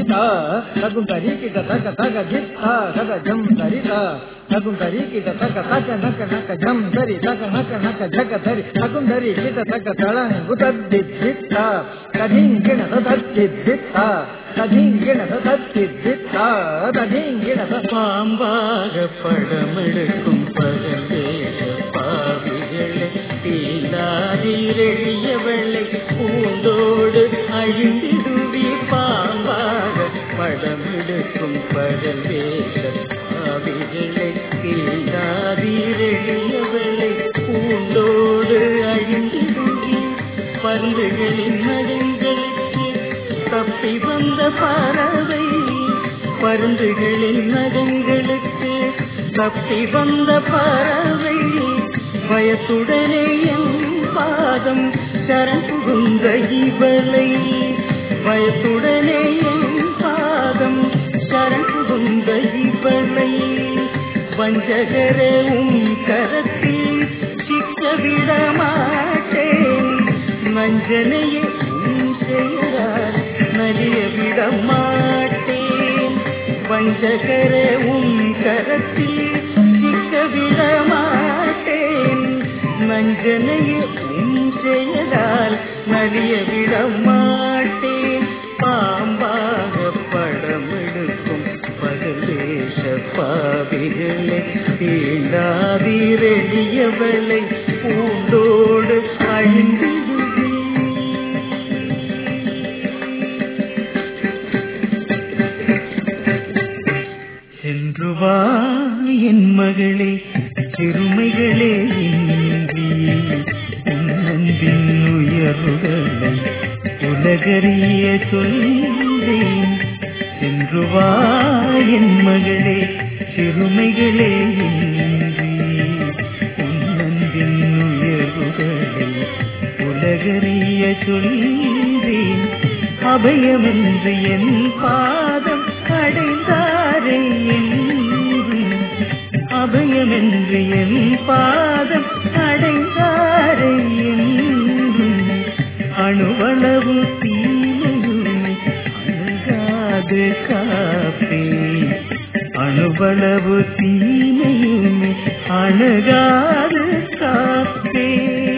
జిత్తా తగు తరి కిట తగ తగ జిత్తా తగ జం తరిత తగు తరి కిట తగ తగ నక నక జం తరి తగ నక నక జగ తరి తగు తరి కిట తగ తళం గుతద్ది జిత్తా తదింగిణ తద్ది జిత్తా ததிங்கிண தத்தி தித்தா ததிங்கிண பாம்பாக படமெடுக்கும் பகலேக பாவிகளை தீண்டாதிரழியவளை பூண்டோடு அழிந்திடுவி பாம்பாக படமெடுக்கும் பகலேக பாவிகளை தீண்டாதிரழியவளை பூண்டோடு அழிந்திடுவி பருந்துகளின் நகங்களுக்கு தப்பி வந்த பறவை பருந்துகளின் நகங்களுக்கு தப்பி வந்த பறவை பயத்துடனே என் பாதம் சரண் புகுந்த இவளை பயத்துடனே என் பாதம் சரண் புகுந்த இவளை வஞ்சகரே உன் கரத்தில் சிக்க விட மாட்டேன் நஞ்சனையே உன் செயலால் நலிய விட மாட்டேன் வஞ்சகரே உன் கரத்தில் சிக்க விட மாட்டேன் நஞ்சனையே உன் செயலால் நலிய விட மாட்டேன் பாம்பாக படமெடுக்கும் பகலேஷ பாவிகளை தீண்டாதிரெளியவளை பூண்டோடு அழிந்திடுவே சென்று வா என் மகளே சிறுமைகளே இன்றி உன்னந்தின் உயர்வுகளை உலகறிய சொல்வேன் சென்று வா என் மகளே சிறுமைகளே இன்றி உன்னந்தின் உயர்வுகளை உலகறிய சொல்வேன் அபயமென்று என் பாதம் அடைந்தாரே என்று அபயமென்று என் பாதம் அடைந்தாரே என்று அணுவளவு தீமையுமை அணுகாது காப்பே அணுவளவு தீமையுமை அணுகாது காப்பே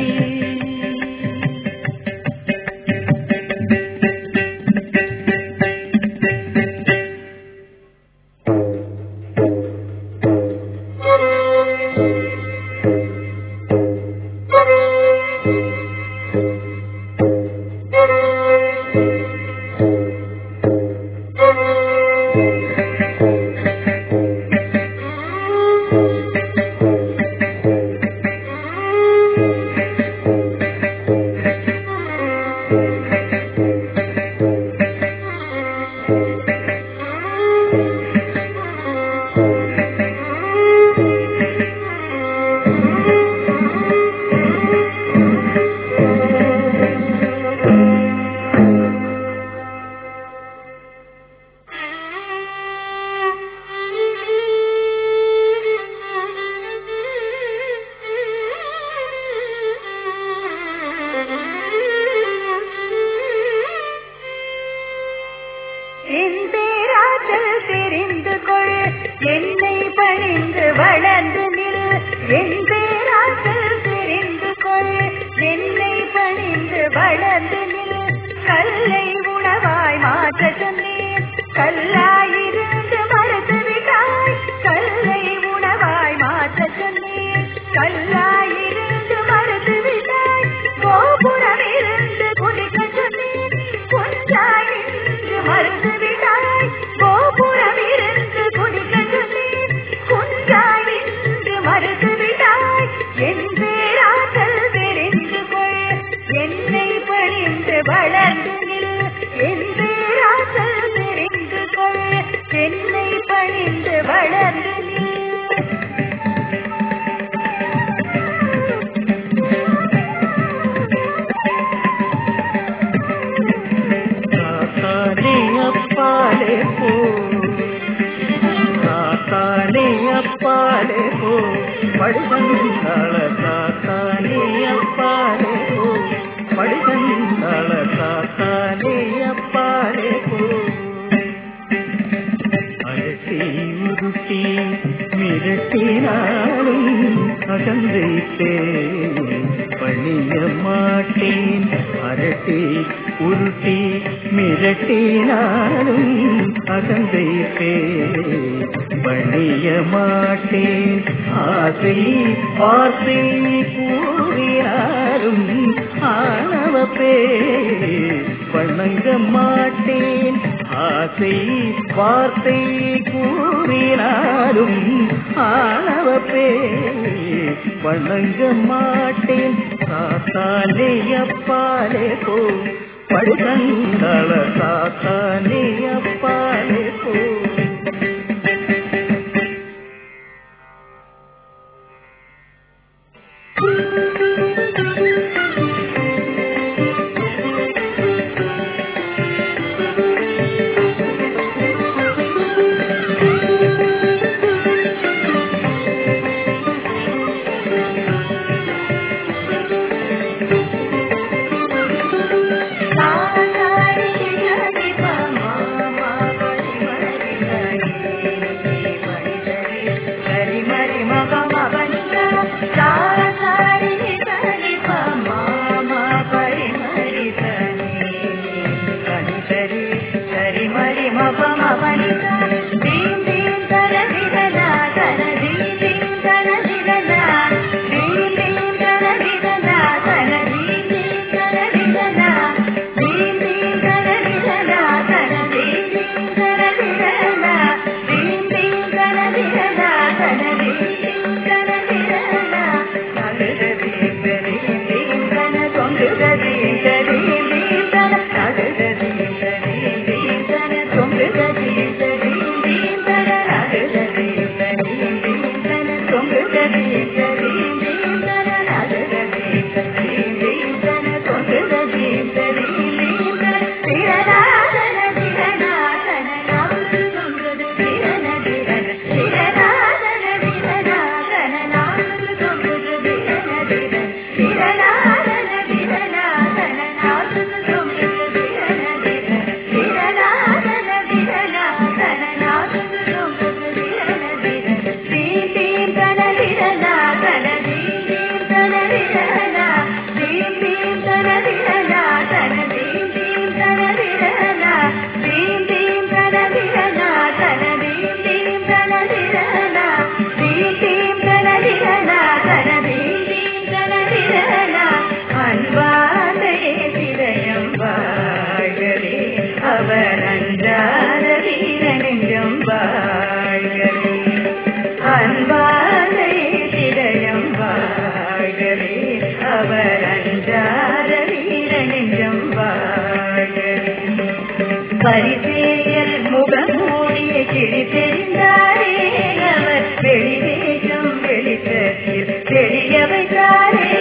என் பேராற்றல் தெரிந்து கொள் என்னை பணிந்து வளர்ந்து நில் என் பேராற்றல் தெரிந்து கொள் என்னை பணிந்து வளர்ந்து நில் கல்லை உணவாய் மாற்ற சொன்னேன் கல்லாயிருந்து மறுத்து விட்டாய் கல்லை உணவாய் மாற்ற சொன்னேன் கல்லாயிருந்து மறுத்து விட்டாய் கோபுரம் இருந்து குதிக்க சொன்னேன் கொஞ்சாய் நின்று மறுத்து விட்டாய் கோபுரம் இருந்து குதிக்க சொன்னேன் கொஞ்சாய் நின்று மறுத்து விட்டாய் என் பேராற்றல் தெரிந்து கொள் என்னை பணிந்து வளர்ந்து நில் என் பேராற்றல் தெரிந்து கொள் என்னை பணிந்து வளர்ந்து நில் காத்தானே அப்பாலே போ காத்தானே அப்பாலே போ படிதந்தாள காத்தானே அப்பாலே போ படிதந்தாள காத்தானே அப்பாலே போ மிரட்டினாலும் அகந்தைப்பேன் பணிய மாட்டேன் அரட்டி உருட்டி மிரட்டினாலும் அகந்தைப்பேன் பணிய மாட்டேன் ஆசை வார்த்தை கூறினாலும் ஆணவ பேர் வணங்க மாட்டேன் ஆசை வார்த்தை கூறினாலும் ஆணவ பேர் வணங்க மாட்டேன் சாத்தானே அப்பாலே போ படுகங்கள சாத்தானே அப்பாலே போ பரிசேயல் முகமூடிய கிளி தெரிந்தாரே அவர் வெளிவேஷம் வெளிச்சத்தில் தெரிய வைத்தாரே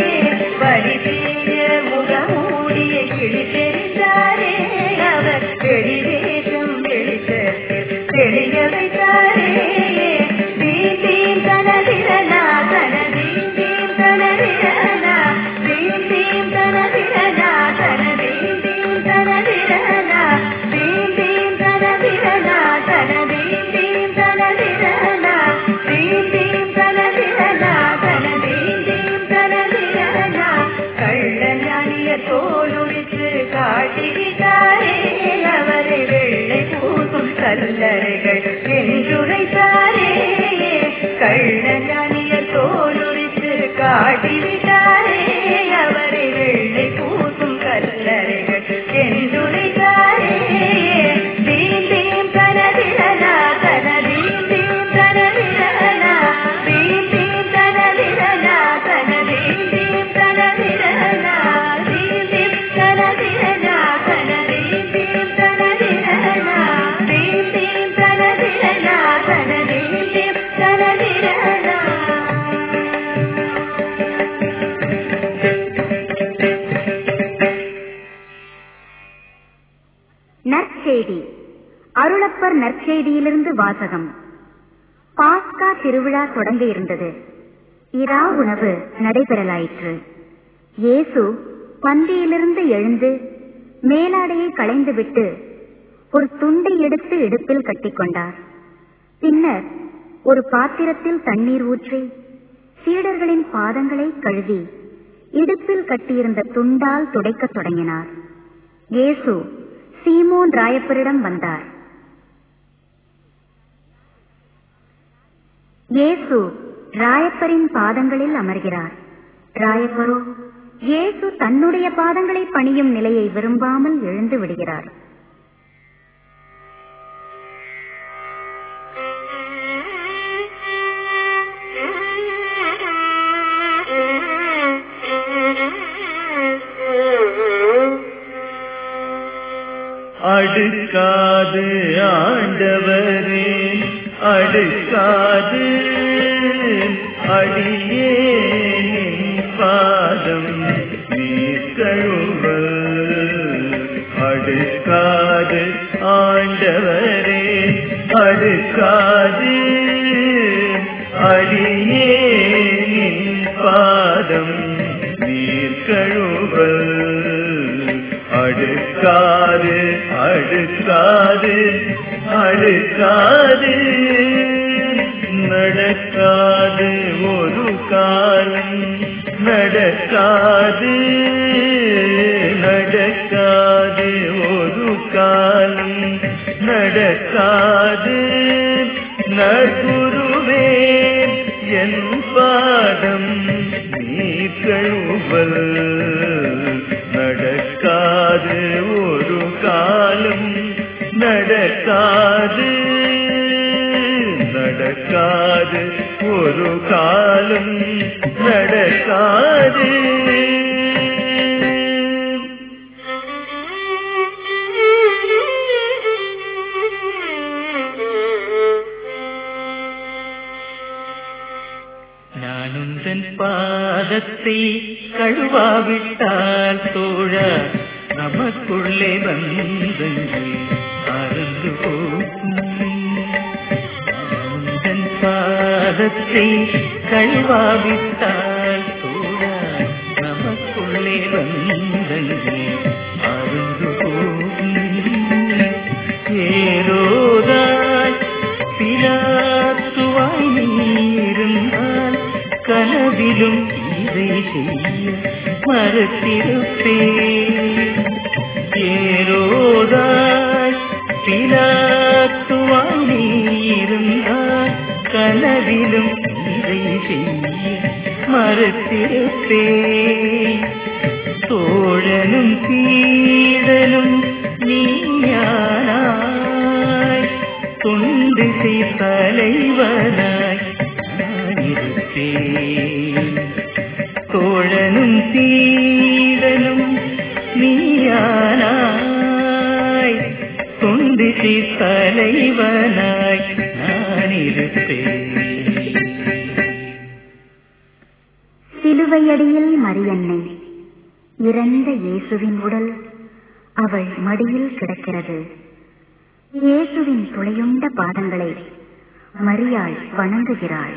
பரிசேய முகமூடிய கிளி தெரிந்தாரே அவர் வெளிவேஷம் வெளிச்சத்தில் தெரிய வைத்தாரே தீம் தீம் தனதிரனா தனதீம் தீம் தனதிரனா தீம் தீம் தனதிரனா தனதீம் தீம் தனதிரனா தீம் தீம் தனதிரனா தனதீம் தீம் தனதிரனா தீம் தீம் தனதிரனா தனதீம் தீம் தனதிரனா கள்ள ஞானிய தோலுரித்து காட்டிவிட்டாரே அவரை வெள்ளை பூசும் கல்லறைகள் என்றுரைத்தாரே கள்ள ஞானிய தோலுரித்து காட்டிவிட்டாரே அவரை வெள்ளை பூசும் கல்லறைகள் என்றுரைத்தாரே தீம் தீம் தனதிரனா தனதீம் தீம் தனதிரனா தீம் தீம் தனதிரனா தனதீம் தீம் தனதிரனா தீம் தீம் தனதிரனா தனதீம் தீம் தனதிரனா தீம் தீம் தனதிரனா தனதீம் தீம் தனதிரனா நற்செய்தி அருளப்பர் நற்செய்தியிலிருந்து வாசகம் பாஸ்கா திருவிழா தொடங்க இருந்தது இரா உணவு நடைபெறலாயிற்று இயேசு பந்தியிலிருந்து எழுந்து மேலாடையை களைந்துவிட்டு ஒரு துண்டை எடுத்து இடுப்பில் கட்டிக்கொண்டார் பின்னர் ஒரு பாத்திரத்தில் தண்ணீர் ஊற்றி சீடர்களின் பாதங்களை கழுவி இடுப்பில் கட்டியிருந்த துண்டால் துடைக்கத் தொடங்கினார் இயேசு சீமோன் ராயப்பரிடம் வந்தார் இயேசு ராயப்பரின் பாதங்களில் அமர்கிறார் ராயப்பரோ இயேசு தன்னுடைய பாதங்களை பணியும் நிலையை விரும்பாமல் எழுந்து விடுகிறார் அடுக்காது ஆண்டவரே அடுக்காது அடியே நின் பாதம் நீர் கழுவல் அடுக்காது ஆண்டவரே அடுக்காது அடியே நின் பாதம் நீர் கழுவல் அடுக்காது அடுக்காது அடுக்காது நடக்காது ஒரு காலம் நடக்காது நடக்காது ஒரு காலம் நடக்காது நகுருவே என் பாதம் நீ கழுவல் நடக்காது ஒரு காலம் நடக்காது நடக்காது ஒரு காலம் நடக்காது நானுந்தன் பாதத்தை கழுவாவிட்டால் தோழ நமக்குள்ளே வந்து அருந்து போகுந்தன் பாதத்தை கழுவாவிட்டால் தோழ நமக்குள்ளே வந்து அருந்து போகும் ஏரோதாய் பிலாத்துவாய் நீருந்தால் கனவிலும் இதை செய்ய மறுத்திருப்பே ஏரோதாய் பிலாத்துவாய் நீருந்தால் கனவிலும் இதை செய்ய மறுத்திருப்பே தோழனும் சீடனும் நீயானாய் தொண்டு செய் தலைவனாய் நான் இருப்பேன் தோழனும் சீடனும் நீயானாய் தொண்டு செய் தலைவனாய் நான் இருப்பேன் சிலுவையடியில் மரியன்னை இறந்த இயேசுவின் உடல் அவள் மடியில் கிடக்கிறது இயேசுவின் துளையுண்ட பாதங்களை மரியாள் வணங்குகிறாள்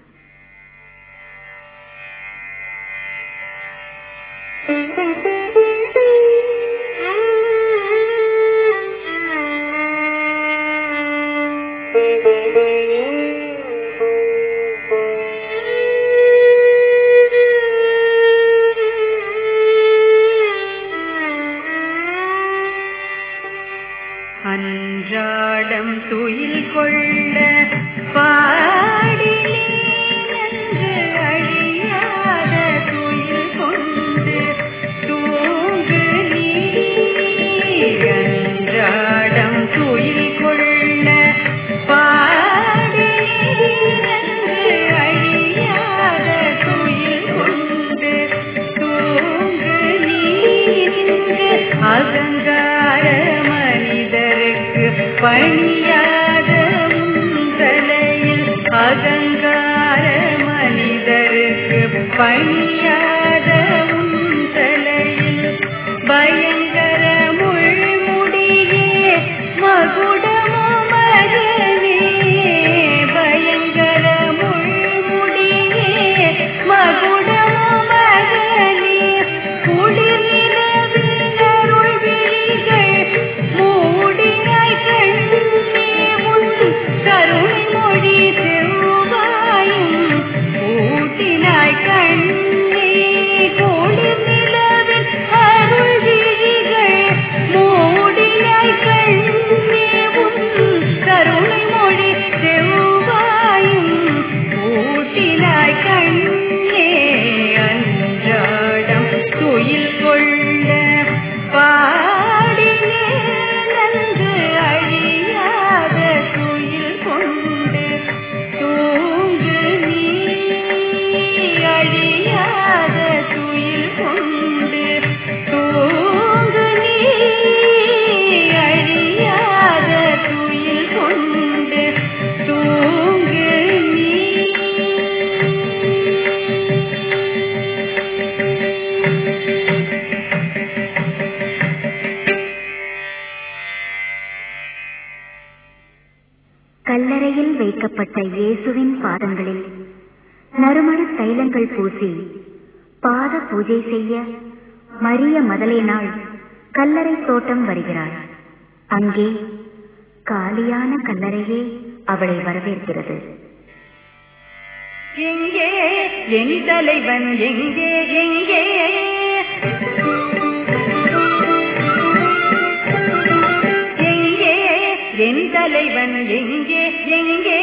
அன்றாடம் துயில் கொள்ள பாடி என்று அழியாத துயில் கொண்டு தூங்கு நீ அன்றாடம் துயில் கொள்ள பாடி என்று அழியாத துயில் கொண்டு தூங்கு நீ நின்று அகங்கார மனிதருக்கு பணியாத தலையில் அகங்கார மனிதருக்கு பணியாத தலையில் பயங்கர முள்முடியே மகுடமோ மகனே பயங்கர முள்முடியே மகுடமோ மகனே குளிரில் அருள் விழிகள் மூடினாய் கண்ணே உன் கருணை மொழி செவ்வாய் செய்யப்பட்ட இயேசுவின் பாதங்களில் நறுமண தைலங்கள் பூசி பாத பூஜை செய்ய மரிய மதலேனாள் கல்லறை தோட்டம் வருகிறாள் அங்கே காலியான கல்லறையே அவளை வரவேற்கிறது எங்கே என் தலைவன் எங்கே எங்கே எங்கே என் தலைவன் எங்கே எங்கே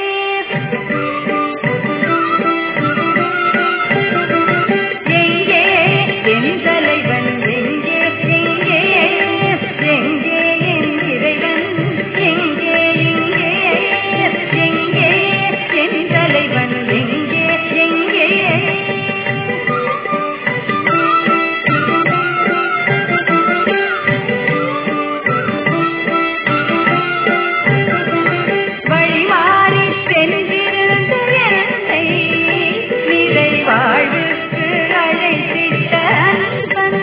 எங்கே என் தலைவன் எங்கே எங்கே எங்கே என் இறைவன் எங்கே எங்கே எங்கே என் தலைவன் எங்கே எங்கே வழிமாறி சென்றிருந்த என்னை நிறை வாழ்வுக்கு அழைத்திட்ட அன்பன்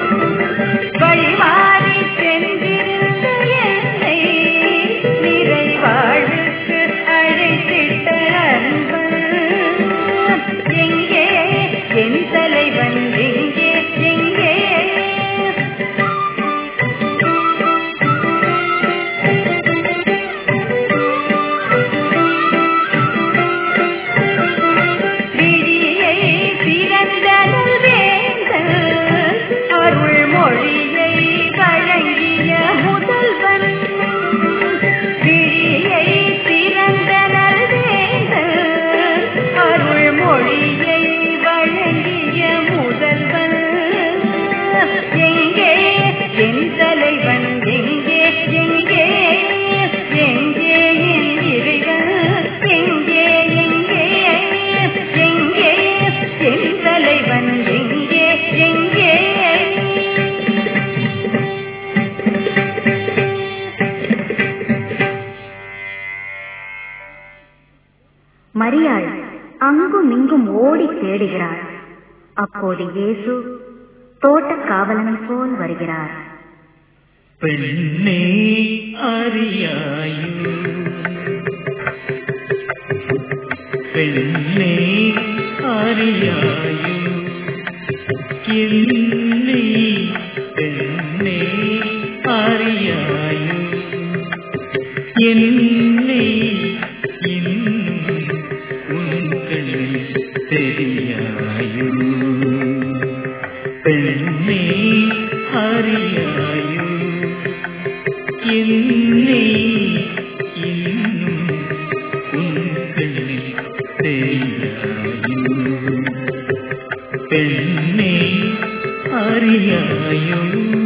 வழிமாறி சென்றிருந்த என்னை நிறை வாழ்வுக்கு அழைத்திட்ட அன்பன் எங்கே என் தலைவன் எங்கே எங்கே விழியை திறந்தனல் வேந்தன் அருள் மொழியை வழங்கிய முதல்வன் விழியை திறந்தனல் வேந்தன் அருள் மொழியை வழங்கிய முதல்வன் எங்கே என் தலைவன் எங்கே எங்கே எங்கே என் இறைவன் எங்கே எங்கே எங்கே என் தலைவன் எங்கே எங்கே மரியாள் அங்கும் இங்கும் ஓடி தேடுகிறாள் அப்போது இயேசு தோட்டக் காவலன் போல் வருகிறார் பெண்ணே அறியாயு பெண்ணே அறியாயு என்னை பெண்ணே அறியாயு என்னை இன்னும் உங்களில் தெரியாயு பெண்ணே அறியாயு என்னை இன்னும் உங்களில் தெரியாயு பெண்ணே அறியாயு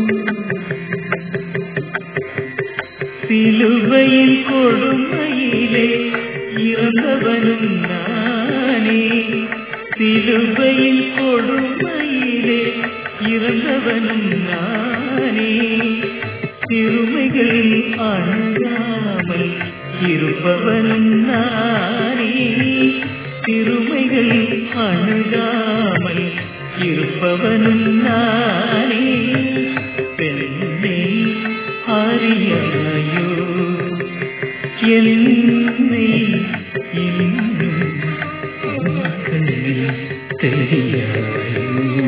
சிலுவையின் கொடுமையிலே இறந்தவனும் நானே சிலுவையின் கொடுமையிலே இறந்தவனும் நானே சிறுமைகளில் அணுகாமல் இருப்பவனும் நானே சிறுமைகளில் அணுகாமல் இருப்பவனும் நானே பெண்ணே அறியாயோ என்னை இன்னும் கண்ணில் தெரியாயோ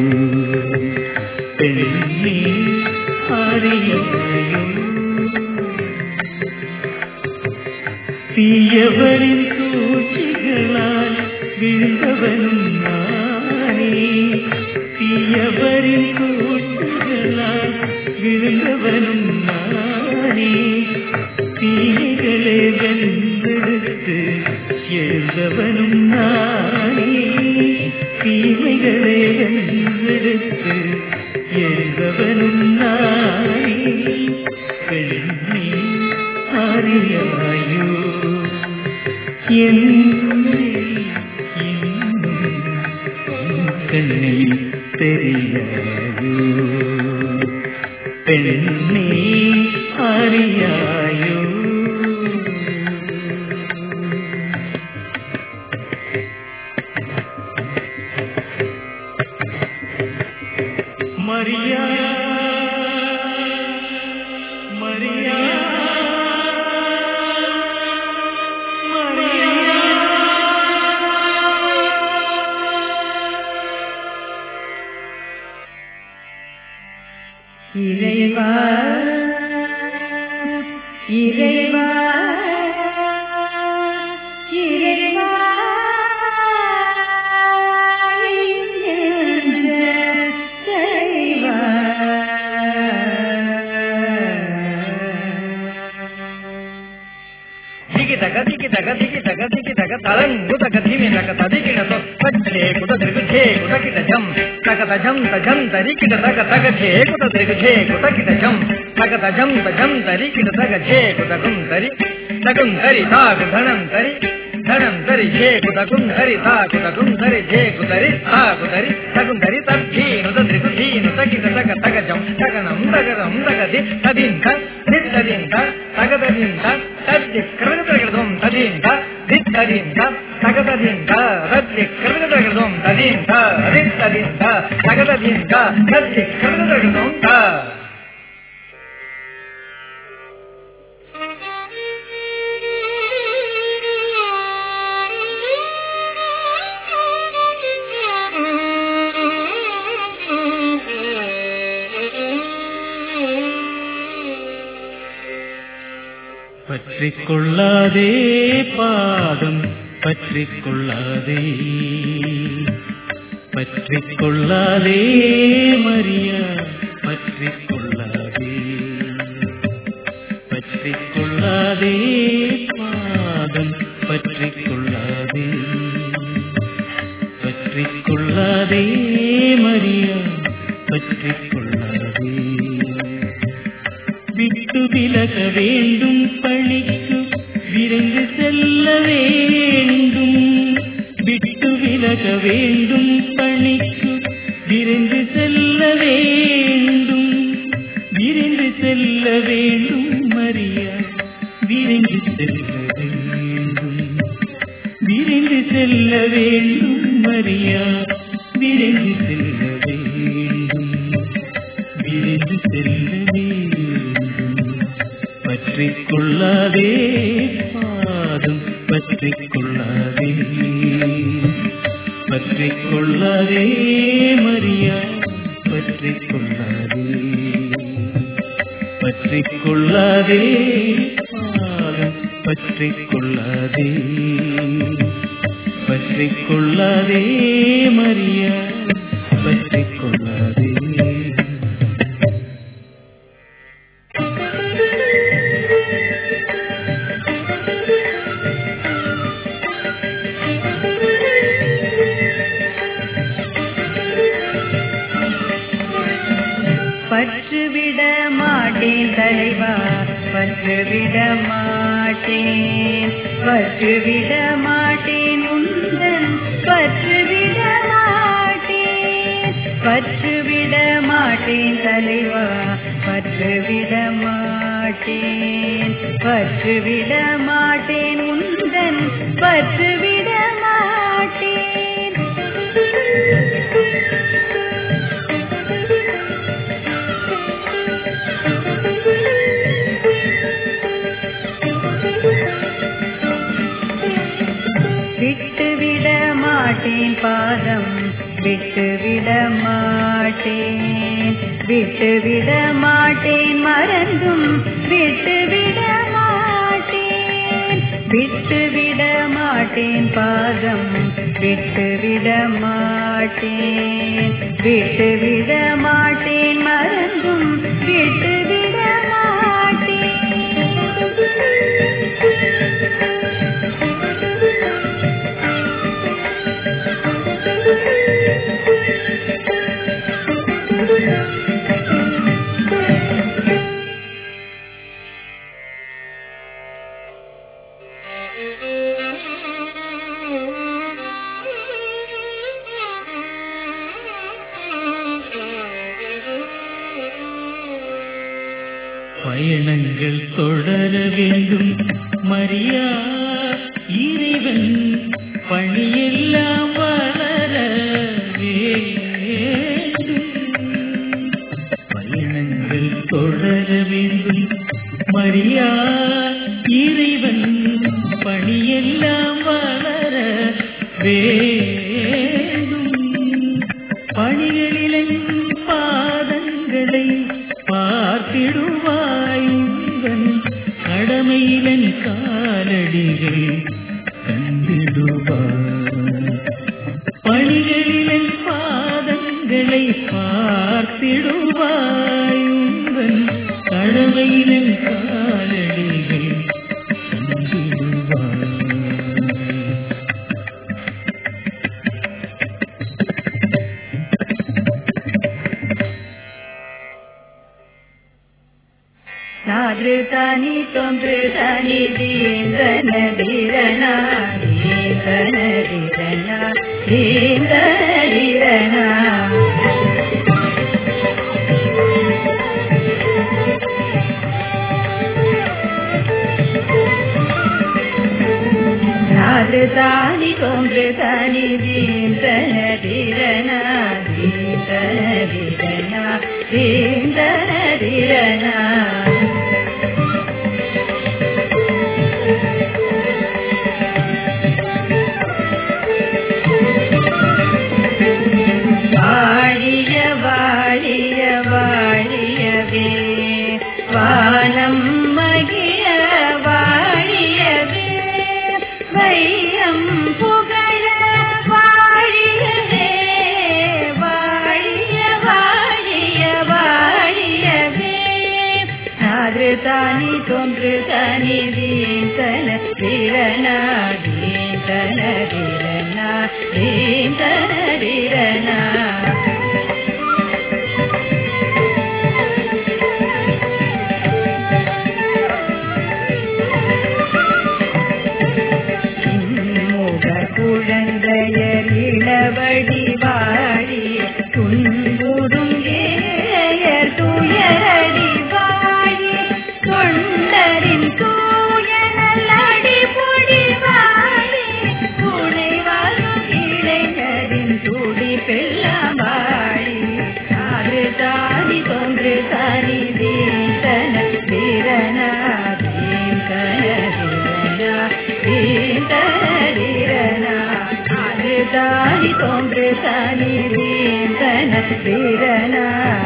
பெண்ணே அறியாயோ தீயவரின் சூழ்ச்சிகளால் விழுந்தவனும் நானே தீயவரின் சூழ்ச்சிகளால் விழுந்தவனும் நானே தீமைகளை வென்றெடுத்து எழுந்தவனும் நானே தீமைகளை வென்றெடுத்து எழுந்தவனும் நானே பெண்ணே அறியாயோ என்னை இன்னும் உன் கண்ணில் தெரியாயோ பெண்ணே அறியாயோ மரியா மரியா மரியா இறைவா இறைவா இறைவா దిగి తగ దిగి తగ దిగి తగ దిగి తగ తలంగు తగ ధిమి తగ తదికిడ తో తచ్చే కుట తిరుగు ఝే కుట కిట జం తగ తజం తజం తరికిట తగ తగ ఝే కుట తిరుగు ఝే కుట కిట జం తగ తజం తజం తరికిట తగ ఝే కుట గుం తరి తగుం తరి తాగు ధనం తరి ధనం తరి ఝే కుట గుం తరి తాగు తగుం తరి ఝే కుతరి తాగు తరి తగుం తరి తద్ధి నుత తిరుగు ధీ నుత కిట తగ తగ జం తగనం తగరం తగది తదింత నిత్తదింత తగదదింత తద్ది కృతగతం తదింత దిత్తదింత తగదదింత తద్ది కృతగతం తదింత దిత్తదింత తగదదింత తద్ది కృతగతం త பற்றிக் கொள்ளாதே பாதம் பற்றிக் கொள்ளாதே பற்றிக் கொள்ளாதே மரியா பற்றிக் கொள்ளாதே பற்றிக் கொள்ளாதே பாதம் பற்றிக் கொள்ளாதே பற்றிக் கொள்ளாதே மரியா பற்றிக் கொள்ளாதே விட்டு விலக வேண்டும் பழிக்கு விரைந்து செல்ல வேண்டும் விட்டு விலக வேண்டும் பழிக்கு விரைந்து செல்ல வேண்டும் விரைந்து செல்ல வேண்டும் மரியா விரைந்து செல்ல வேண்டும் விரைந்து செல்ல வேண்டும் மரியா விரைந்து செல்ல வேண்டும் விரைந்து செல்ல வேண்டும் பற்றிக் கொள்ளாதே பாதம் பற்றிக் கொள்ளாதே பற்றிக் கொள்ளாதே மரியா பற்றிக் கொள்ளாதே பற்றிக் கொள்ளாதே பாதம் பற்றிக் கொள்ளாதே பற்றிக் கொள்ளாதே மரியா பற்றிக் கொள்ளாதே பற்றுவிட மாட்டேன் தலைவா பற்றுவிட மாட்டேன் பற்றுவிட மாட்டேன் உந்தன் பற்றுவிட மாட்டேன் பற்றுவிட மாட்டேன் தலைவா பற்றுவிட மாட்டேன் பற்றுவிட மாட்டேன் உந்தன் பற்றுவிட விட்டுவிட மாட்டேன் பாதம் விட்டுவிட மாட்டேன் விட்டுவிட மாட்டேன் மறந்தும் விட்டுவிட மாட்டேன் விட்டுவிட மாட்டேன் பாதம் விட்டுவிட மாட்டேன் விட்டுவிட மாட்டேன் மறந்தும் விட்டுவிட பயணங்கள் தொடர வேண்டும் மரியா இறைவன் பணியெல்லாம் வளர வேண்டும் பயணங்கள் தொடர வேண்டும் மரியா இறைவன் பணியெல்லாம் வளர வேண்டும் பணிகளிலும் பாதங்களை நாராயணன் காலடிகள் கண்டிடுவாய் ನಾದೃತಾನಿ ತೊಂದೃತಾನಿ ದೀಂದನ ಧೀರನ ದೀಂದನ ಧೀರನ ದೀಂದನ ಧೀರನ ನಾದೃತಾನಿ ತೊಂದೃತಾನಿ ದೀಂದನ ಧೀರನ ದೀಂದನ ಧೀರನ ದೀಂದನ ಧೀರನ வாழிய வாழிய வாழியவே வானம் மகிழ வாழியவே வையம் புகழ வாழியவே வாழிய வாழிய வாழியவே நாதிருதானி தோன்று தனி தீந்தன திறனா தீந்தன திறனா தீந்தன திறனா முக குழந்தையர் இளவடி வாடி துன்புறும் ஏழையர் துயரடி வாடி தொண்டரின் தூயனல் அடிபொடி வாடி துணை வரும் இளைஞரின் துடி பெல்லாம் வாடி அது தாதி தொன்று தனி தீந்தன வீரனா தீந்தன வீரனா தீந்தன வீரனா அது தாதி தொன்று தனி தீந்தன வீரனா